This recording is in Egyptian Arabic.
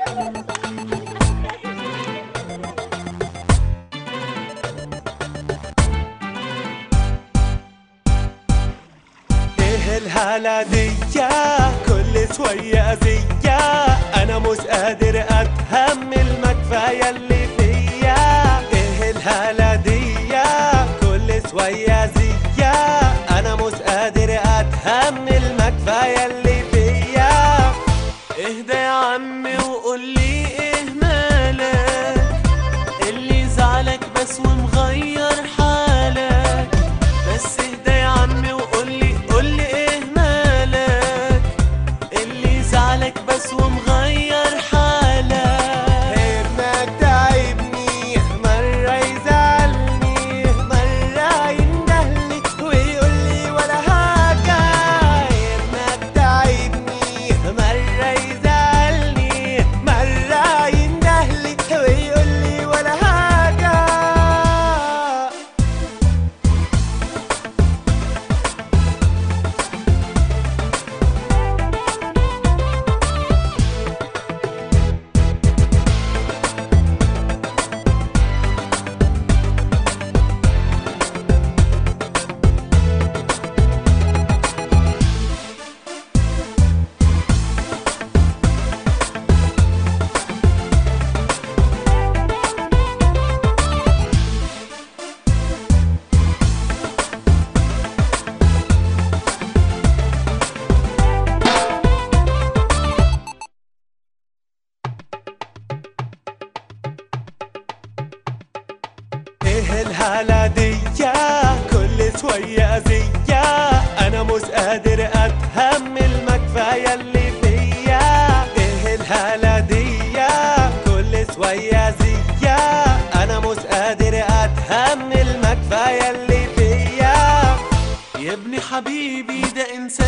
ايه الهالة دي كل شوية أذية أنا مش قادر أتحمل ما كفاية اللي فيا ايه الهالة دي كل شوية أذية أنا مش قادر أتحمل ما كفاية اللي فيا اهدى يا عمي وقول لي ايه مالك اللي زعلك بس ومغير حالك بس اهدى يا عمي وقول لي قول لي ايه مالك اللي زعلك بس ومغير حالك ابنك تعبني مرة يزعلني مرة يندهلي ويقول لي ولا حاجة ابنك تعبني مرة يزعلني مرة يندهلي ويقول لي ولا حاجة ايه الهالة دي كل شوية أذية أنا مش قادر أتحمل ما كفاية اللي فيا ايه الهالة دي كل شوية أذية أنا مش قادر أتحمل ما كفاية اللي فيا يا ابني حبيبي ده إنسان